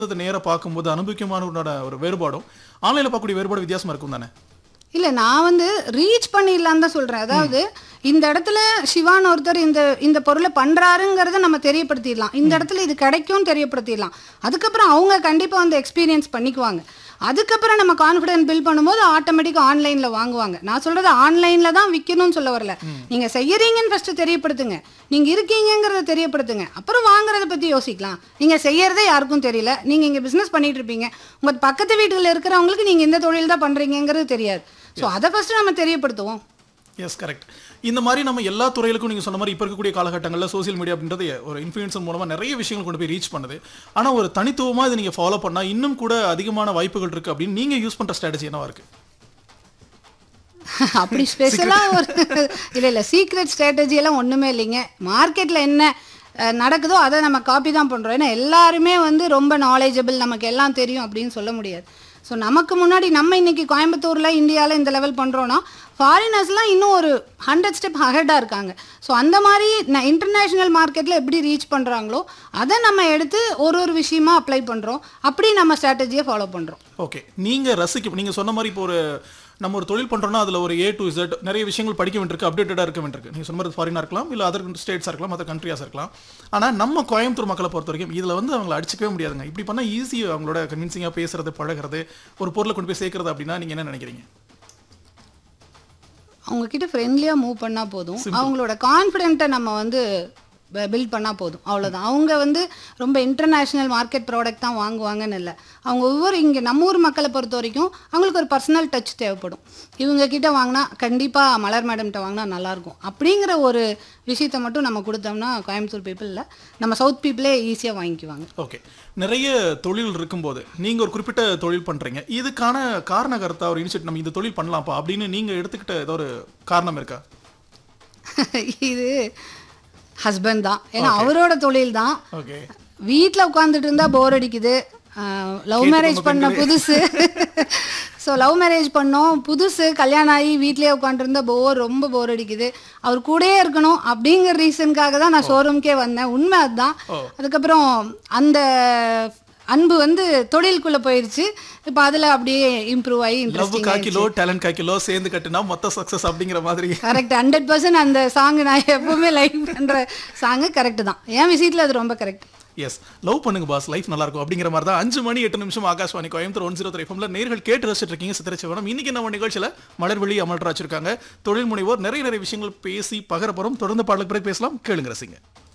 அதை நேரா பார்க்கும்போது அனுபவிக்குமானோட ஒரு வேறுபாடும் ஆன்லைன்ல பார்க்கக்கூடிய வேறுபாடு வித்தியாசமா இருக்கும் தானே இல்ல நான் வந்து ரீச் பண்ணிடலான்னு தான் சொல்றேன் அதாவது இந்த இடத்துல சிவான் ஒருத்தர் இந்த இந்த பொருளை பண்றாருங்கிறத நம்ம தெரியப்படுத்திடலாம் இந்த இடத்துல இது கிடைக்கும் தெரியப்படுத்திடலாம் அதுக்கப்புறம் அவங்க கண்டிப்பா வந்து எக்ஸ்பீரியன்ஸ் பண்ணிக்குவாங்க அதுக்கப்புறம் நம்ம கான்ஃபிடென்ட் பில்ட் பண்ணும்போது ஆட்டோமேட்டிக்காக ஆன்லைனில் வாங்குவாங்க நான் சொல்றது ஆன்லைனில் தான் விற்கணும்னு சொல்ல வரல நீங்க செய்யறீங்கன்னு ஃபர்ஸ்ட் தெரியப்படுத்துங்க நீங்க இருக்கீங்கங்கிறத தெரியப்படுத்துங்க அப்புறம் வாங்குறத பத்தி யோசிக்கலாம் நீங்க செய்யறதே யாருக்கும் தெரியல நீங்க இங்க பிசினஸ் பண்ணிட்டு இருப்பீங்க உங்க பக்கத்து வீட்டுல இருக்கிறவங்களுக்கு நீங்க இந்த தொழில் தான் பண்றீங்கங்கிறது தெரியாது ஸோ அதை ஃபர்ஸ்ட் நம்ம தெரியப்படுத்துவோம் எஸ் கரெக்ட் இந்த மாதிரி நம்ம எல்லா துறைகளுக்கும் நீங்க சொன்ன மாதிரி இப்போ இருக்கக்கூடிய காலகட்டங்களில் சோஷியல் மீடியா அப்படின்றது ஒரு இன்ஃப்ளூயன்சர் மூலமா நிறைய விஷயங்கள் கொண்டு போய் ரீச் பண்ணுது ஆனா ஒரு தனித்துவமா இதை நீங்க ஃபாலோ பண்ணா இன்னும் கூட அதிகமான வாய்ப்புகள் இருக்கு அப்படின்னு நீங்க யூஸ் பண்ற ஸ்ட்ராட்டஜி என்னவா இருக்கு அப்படி ஸ்பெஷலாக ஒரு இல்லை இல்லை சீக்ரெட் ஸ்ட்ராட்டஜி எல்லாம் ஒன்றுமே இல்லைங்க மார்க்கெட்டில் என்ன அஹ், நடக்குதோ அதை நம்ம காப்பி தான் பண்ணுறோம் ஏன்னா எல்லாருமே வந்து ரொம்ப நாலேஜபிள் நமக்கு எல்லாம் தெரியும் அப்படின்னு சொல்ல முடியாது ஸோ நமக்கு முன்னாடி நம்ம இன்னைக்கு கோயம்புத்தூரில் இந்தியாவில் இந்த லெவல் பண்ணுறோன்னா ஃபாரினர்ஸ்லாம் இன்னும் ஒரு ஹண்ட்ரட் ஸ்டெப் அஹெடாக இருக்காங்க ஸோ அந்த மாதிரி இன்டர்நேஷ்னல் மார்க்கெட்டில் எப்படி ரீச் பண்ணுறாங்களோ அதை நம்ம எடுத்து ஒரு ஒரு விஷயமா அப்ளை பண்ணுறோம் அப்படி நம்ம ஸ்ட்ராட்டஜியை ஃபாலோ பண்ணுறோம் ஓகே நீங்க ரசிக்க நீங்க சொன்ன மாதிரி இப்போ ஒரு நம்ம ஒரு தொழில் பண்றோம்னா அதுல ஒரு ஏ டு Z நிறைய விஷயங்கள் படிக்க வேண்டியிருக்கு அப்டேட்டடா இருக்க வேண்டியிருக்கு நீங்க சொன்ன மாதிரி ஃபாரினா இருக்கலாம் இல்ல அதர் ஸ்டேட்ஸா இருக்கலாம் அதர் கண்ட்ரியாஸ் இருக்கலாம் ஆனா நம்ம கோயம்புத்தூர் மக்களை பொறுத்த வரைக்கும் இதுல வந்து அவங்களை அடிச்சுக்கவே முடியாதுங்க இப்படி பண்ணா ஈஸி அவங்களோட கன்வின்சிங்கா பேசுறது பழகுறது ஒரு பொருளை கொண்டு போய் சேர்க்கறது அப்படின்னா நீங்க என்ன நினைக்கிறீங்க அவங்க கிட்ட ஃப்ரெண்ட்லியாக மூவ் பண்ணால் போதும் அவங்களோட கான்ஃபிடென்ட்டை நம்ம வந்து பில்ட் பண்ணால் போதும் அவ்வளோதான் அவங்க வந்து ரொம்ப இன்டர்நேஷ்னல் மார்க்கெட் ப்ராடக்ட் தான் வாங்குவாங்கன்னு இல்லை அவங்க ஒவ்வொரு இங்கே நம்ம ஊர் மக்களை பொறுத்த வரைக்கும் அவங்களுக்கு ஒரு பர்சனல் டச் தேவைப்படும் இவங்க கிட்ட வாங்கினா கண்டிப்பாக மலர் மேடம்கிட்ட வாங்கினா நல்லாயிருக்கும் அப்படிங்கிற ஒரு விஷயத்தை மட்டும் நம்ம கொடுத்தோம்னா கோயம்புத்தூர் பீப்புளில் நம்ம சவுத் பீப்புளே ஈஸியாக வாங்கிக்குவாங்க ஓகே நிறைய தொழில் இருக்கும்போது நீங்க ஒரு குறிப்பிட்ட தொழில் பண்றீங்க இதுக்கான காரண கருத்தா ஒரு இனிஷியேட் நம்ம இந்த தொழில் பண்ணலாம்ப்பா அப்படின்னு நீங்க எடுத்துக்கிட்ட ஏதோ ஒரு காரணம் இருக்கா இது ஹஸ்பண்ட் தான் ஏன்னா அவரோட தொழில் தான் ஓகே வீட்டில் உட்காந்துட்டு இருந்தா போர் அடிக்குது லவ் மேரேஜ் பண்ண புதுசு ஸோ லவ் மேரேஜ் பண்ணோம் புதுசு கல்யாணம் ஆகி வீட்லயே உட்காந்துருந்தா போர் ரொம்ப போர் அடிக்குது அவர் கூடயே இருக்கணும் அப்படிங்கிற ரீசனுக்காக தான் நான் ஷோரூம்க்கே வந்தேன் உண்மை அதுதான் அதுக்கப்புறம் அந்த அன்பு வந்து தொழிலுக்குள்ள போயிருச்சு இப்போ அதுல அப்படியே இம்ப்ரூவ் ஆகி லவ் இன்ட்ரெஸ்டிங் கா கிலோ டேலண்ட் கா கிலோ சேர்ந்து கட்டுனா மொத்த சக்சஸ் அப்படிங்கிற மாதிரி கரெக்ட் ஹண்ட்ரட் பர்சன்ட் அந்த சாங் நான் எப்பவுமே லைக் பண்ற சாங் கரெக்ட் தான் என் விஷயத்துல அது ரொம்ப கரெக்ட் எஸ் லவ் பண்ணுங்க பாஸ் லைஃப் நல்லா இருக்கும் அப்படிங்கிற மாதிரி தான் அஞ்சு மணி எட்டு நிமிஷம் Akashvani Coimbatore one zero three ஃபம்ல நேர்கள் கேட்டு ரசிச்சிட்டு இருக்கீங்க சித்திரச்சிவனம் இன்னைக்கு நம்ம நிகழ்ச்சியில மலர்வெளி அமல்ராஜ் இருக்காங்க தொழில் முனைவோர் நிறைய நிறைய விஷயங்கள் பேசி பகர போறோம் தொடர்ந்து பாடலுக்கு பிறகு பேசலாம் கேளுங்க ரசிங்க